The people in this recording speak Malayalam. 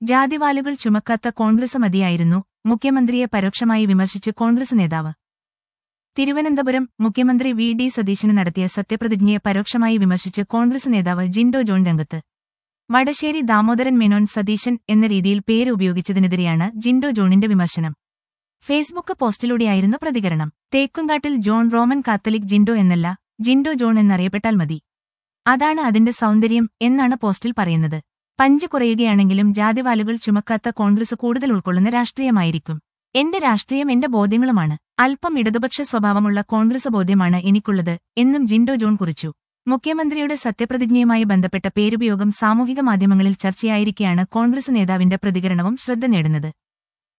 ജാതിവാലുകൾ ചുമക്കാത്ത കോൺഗ്രസ് മതിയായിരുന്നു മുഖ്യമന്ത്രിയെ പരോക്ഷമായി വിമർശിച്ച് കോൺഗ്രസ് നേതാവ് തിരുവനന്തപുരം മുഖ്യമന്ത്രി വി ഡി സതീശന് നടത്തിയ സത്യപ്രതിജ്ഞയെ പരോക്ഷമായി വിമർശിച്ച് കോൺഗ്രസ് നേതാവ് ജിൻഡോ ജോൺ രംഗത്ത് വടശ്ശേരി ദാമോദരൻ മേനോൻ സതീശൻ എന്ന രീതിയിൽ പേര് ഉപയോഗിച്ചതിനെതിരെയാണ് ജിൻഡോ ജോണിന്റെ വിമർശനം ഫേസ്ബുക്ക് പോസ്റ്റിലൂടെയായിരുന്നു പ്രതികരണം തേക്കുംകാട്ടിൽ ജോൺ റോമൻ കാത്തലിക് ജിൻഡോ എന്നല്ല ജിൻഡോ ജോൺ എന്നറിയപ്പെട്ടാൽ മതി അതാണ് അതിന്റെ സൗന്ദര്യം എന്നാണ് പോസ്റ്റിൽ പറയുന്നത് പഞ്ച് കുറയുകയാണെങ്കിലും ജാതിവാലുകൾ ചുമക്കാത്ത കോൺഗ്രസ് കൂടുതൽ ഉൾക്കൊള്ളുന്ന രാഷ്ട്രീയമായിരിക്കും എന്റെ രാഷ്ട്രീയം എന്റെ ബോധ്യങ്ങളുമാണ് അല്പം ഇടതുപക്ഷ സ്വഭാവമുള്ള കോൺഗ്രസ് ബോധ്യമാണ് എനിക്കുള്ളത് എന്നും ജിൻഡോ ജോൺ കുറിച്ചു മുഖ്യമന്ത്രിയുടെ സത്യപ്രതിജ്ഞയുമായി ബന്ധപ്പെട്ട പേരുപയോഗം സാമൂഹിക മാധ്യമങ്ങളിൽ ചർച്ചയായിരിക്കെയാണ് കോൺഗ്രസ് നേതാവിന്റെ പ്രതികരണവും ശ്രദ്ധ നേടുന്നത്